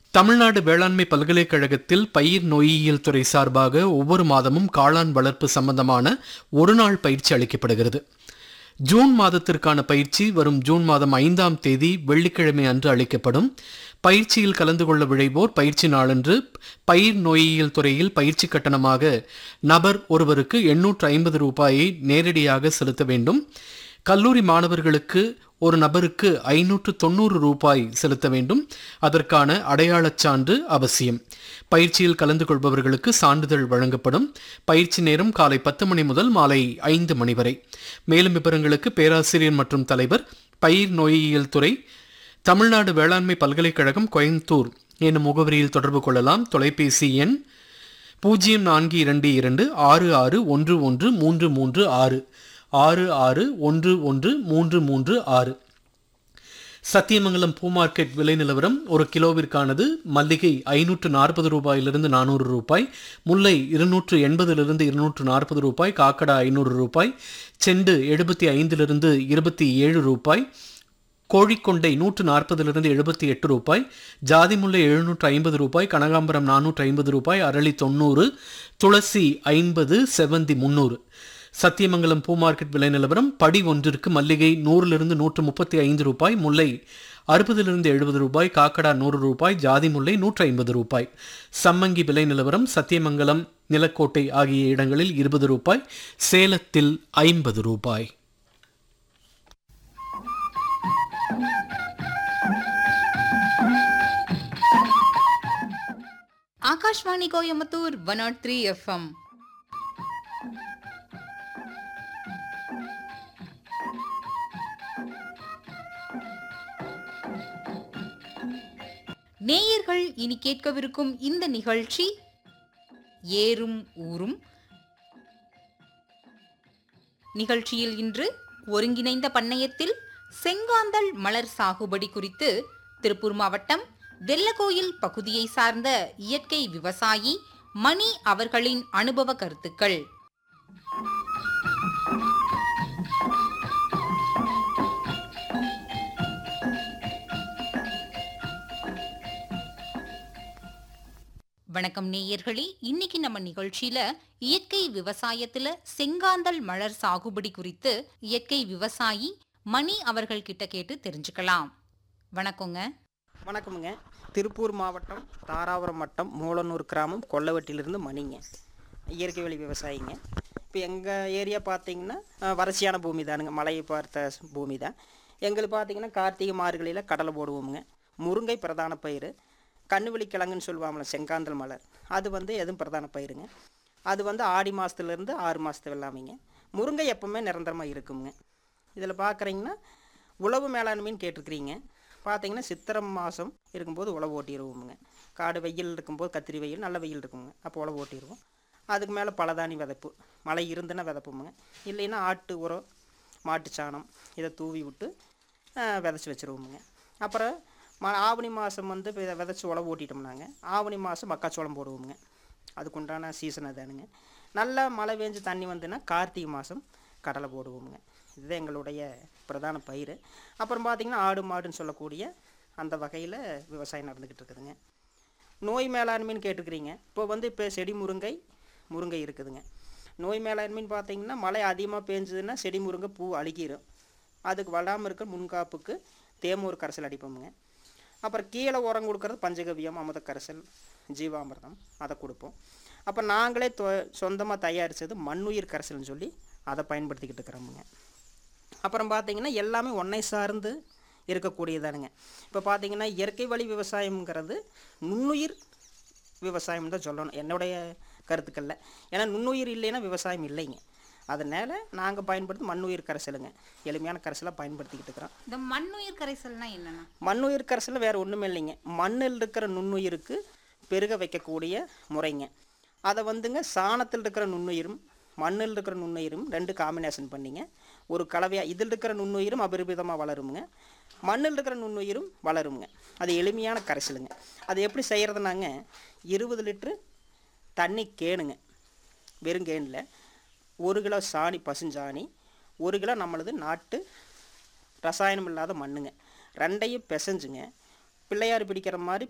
தமிழ்நாடு வேளாண்மை பல்கலைக்கழகத்தில் பயிர் நோயியல் துறை சார்பாக ஒவ்வொரு மாதமும் காளான் வளர்ப்பு சம்பந்தமான ஒரு நாள் பயிற்சி அளிக்கப்படுகிறது ஜூன் மாதத்திற்கான பயிற்சி வரும் ஜூன் மாதம் ஐந்தாம் தேதி வெள்ளிக்கிழமை அன்று அளிக்கப்படும் பயிற்சியில் கலந்து கொள்ள விழைவோர் பயிற்சி நாளன்று பயிர் நோயியல் துறையில் பயிற்சி கட்டணமாக நபர் ஒருவருக்கு எண்ணூற்று ஐம்பது ரூபாயை நேரடியாக செலுத்த வேண்டும் கல்லூரி மாணவர்களுக்கு ஒரு நபருக்கு ஐநூற்று தொண்ணூறு ரூபாய் செலுத்த வேண்டும் அதற்கான அடையாளச் சான்று அவசியம் பயிற்சியில் கலந்து கொள்பவர்களுக்கு சான்றிதழ் வழங்கப்படும் பயிற்சி நேரம் காலை பத்து மணி முதல் மாலை ஐந்து மணி வரை மேலும் விவரங்களுக்கு பேராசிரியர் மற்றும் தலைவர் பயிர் நோயியல் துறை தமிழ்நாடு வேளாண்மை பல்கலைக்கழகம் கோயம்புத்தூர் என்னும் முகவரியில் தொடர்பு கொள்ளலாம் தொலைபேசி எண் பூஜ்ஜியம் நான்கு இரண்டு இரண்டு ஆறு ஆறு ஒன்று ஒன்று மூன்று மூன்று ஆறு ஆறு ஆறு ஒன்று ஒன்று மூன்று மூன்று ஆறு சத்தியமங்கலம் பூ மார்க்கெட் விலை நிலவரம் ஒரு கிலோவிற்கானது மல்லிகை ஐநூற்று நாற்பது ரூபாயிலிருந்து நானூறு ரூபாய் முல்லை இருநூற்று எண்பதிலிருந்து இருநூற்று நாற்பது ரூபாய் காக்கடா ஐநூறு ரூபாய் செண்டு எழுபத்தி ஐந்திலிருந்து இருபத்தி ஏழு ரூபாய் கோழிக்கொண்டை நூற்று நாற்பதிலிருந்து எழுபத்தி எட்டு ரூபாய் ஜாதிமுல்லை எழுநூற்று ஐம்பது ரூபாய் கனகாம்பரம் நானூற்று ஐம்பது ரூபாய் அரளி தொண்ணூறு துளசி ஐம்பது செவந்தி முந்நூறு சத்தியமங்கலம் பூ மார்க்கெட் விலை நிலவரம் படி ஒன்றிற்கு மல்லிகை நூறிலிருந்து நூற்று முப்பத்தி ஐந்து ரூபாய் முல்லை அறுபதிலிருந்து எழுபது ரூபாய் காக்கடா நூறு ரூபாய் ஜாதி முல்லை நூற்று ஐம்பது ரூபாய் சம்மங்கி விலை நிலவரம் சத்தியமங்கலம் நிலக்கோட்டை ஆகிய இடங்களில் இருபது ரூபாய் சேலத்தில் ஐம்பது ரூபாய் Akashvani Coimbatore one nought three F M நேயர்கள் இனி கேட்கவிருக்கும் இந்த நிகழ்ச்சி ஏறும் ஊரும் நிகழ்ச்சியில் இன்று ஒருங்கிணைந்த பண்ணையத்தில் செங்காந்தல் மலர் சாகுபடி குறித்து திருப்பூர் மாவட்டம் வெள்ளகோயில் பகுதியை சார்ந்த இயற்கை விவசாயி மணி அவர்களின் அனுபவ கருத்துக்கள் வணக்கம் நேயர்களே இன்னைக்கு நம்ம நிகழ்ச்சியில இயற்கை விவசாயத்துல செங்காந்தல் மலர் சாகுபடி குறித்து இயற்கை விவசாயி மணி அவர்கள் கிட்ட கேட்டு தெரிஞ்சுக்கலாம் வணக்கங்க வணக்கமுங்க திருப்பூர் மாவட்டம் தாராபுரம் வட்டம் மூலனூர் கிராமம் கொல்லவட்டிலிருந்து மணிங்க இயற்கை வழி விவசாயிங்க இப்போ எங்கள் ஏரியா பார்த்தீங்கன்னா அஹ், வறட்சியான பூமி தானுங்க மழையை பார்த்த ஸ்- பூமி தான் எங்களுக்கு பார்த்தீங்கன்னா கார்த்திகை மார்கழியில் கடலை போடுவோமுங்க முருங்கை பிரதான பயிர் கண்ணுவெளி கிழங்குன்னு சொல்லுவாங்களே செங்காந்தல் மலர் அது வந்து எதுவும் பிரதான பயிருங்க அது வந்து ஆடி மாதத்துலேருந்து ஆறு மாதத்து வெள்ளாமைங்க முருங்கை எப்பவுமே நிரந்தரமாக இருக்குங்க இதில் பார்க்குறீங்கன்னா உழவு மேலாண்மைன்னு கேட்டிருக்கிறீங்க பார்த்தீங்கன்னா சித்திரம் மாதம் இருக்கும்போது உழவு ஓட்டிடுவோமுங்க காடு வெயில் இருக்கும்போது கத்திரி வெயில் நல்ல வெயில் இருக்குங்க அப்போ உழவு ஓட்டிடுவோம் அதுக்கு மேலே பலதானி விதைப்பு மழை இருந்துன்னா விதைப்போமுங்க இல்லைன்னா ஆட்டு உரம் மாட்டு சாணம் இதை தூவி விட்டு விதைச்சி வச்சுருவோமுங்க அப்புறம் ம ஆவணி மாதம் வந்து இப்போ விதைச்சி உழவு ஓட்டிட்டோம்னாங்க ஆவணி மாதம் மக்காச்சோளம் போடுவோமுங்க அதுக்குண்டான சீசன் அதானுங்க நல்லா மழை பெஞ்சு தண்ணி வந்துன்னா கார்த்திகை மாதம் கடலை போடுவோமுங்க இதுதான் எங்களுடைய பிரதான பயிர் அப்புறம் பார்த்திங்கன்னா ஆடு மாடுன்னு சொல்லக்கூடிய அந்த வகையில் விவசாயம் நடந்துக்கிட்டு இருக்குதுங்க நோய் மேலாண்மைன்னு கேட்டுக்கிறீங்க இப்போ வந்து இப்போ செடி முருங்கை முருங்கை இருக்குதுங்க நோய் மேலாண்மைன்னு பார்த்தீங்கன்னா மழை அதிகமாக பேஞ்சதுன்னா செடி முருங்கை பூ அழுகிரும் அதுக்கு வளாமல் இருக்க முன்காப்புக்கு தேமூர் கரைசல் அடிப்போமுங்க அப்புறம் கீழே உரம் கொடுக்கறது பஞ்சகவியம் அமுத கரைசல் ஜீவாமிர்தம் அதை கொடுப்போம் அப்போ நாங்களே தொ சொந்தமாக தயாரித்தது மண்ணுயிர் கரைசல்னு சொல்லி அதை பயன்படுத்திக்கிட்டு இருக்கிறோமுங்க அப்புறம் பார்த்தீங்கன்னா எல்லாமே ஒன்றை சார்ந்து இருக்கக்கூடியதானுங்க இப்போ பார்த்தீங்கன்னா இயற்கை வழி விவசாயம்ங்கிறது நுண்ணுயிர் விவசாயம் தான் சொல்லணும் என்னுடைய கருத்துக்களில் ஏன்னா நுண்ணுயிர் இல்லைன்னா விவசாயம் இல்லைங்க அதனால் நாங்கள் பயன்படுத்தி மண்ணுயிர் கரைசலுங்க எளிமையான கரைசலாக பயன்படுத்திக்கிட்டு இருக்கிறோம் இந்த மண்ணுயிர் கரைசல்னா என்னன்னா மண்ணுயிர் கரைசல் வேறு ஒன்றுமே இல்லைங்க மண்ணில் இருக்கிற நுண்ணுயிருக்கு பெருக வைக்கக்கூடிய முறைங்க அதை வந்துங்க சாணத்தில் இருக்கிற நுண்ணுயிரும் மண்ணில் இருக்கிற நுண்ணுயிரும் ரெண்டு காம்பினேஷன் பண்ணிங்க ஒரு கலவையாக இதில் இருக்கிற நுண்ணுயிரும் அபரிமிதமாக வளருங்க மண்ணில் இருக்கிற நுண்ணுயிரும் வளருங்க அது எளிமையான கரைசலுங்க அது எப்படி செய்கிறதுனாங்க இருபது லிட்ரு தண்ணி கேணுங்க வெறும் கேனில் ஒரு கிலோ சாணி பசுஞ்சாணி ஒரு கிலோ நம்மளது நாட்டு ரசாயனம் இல்லாத மண்ணுங்க ரெண்டையும் பிசைஞ்சுங்க பிள்ளையார் பிடிக்கிற மாதிரி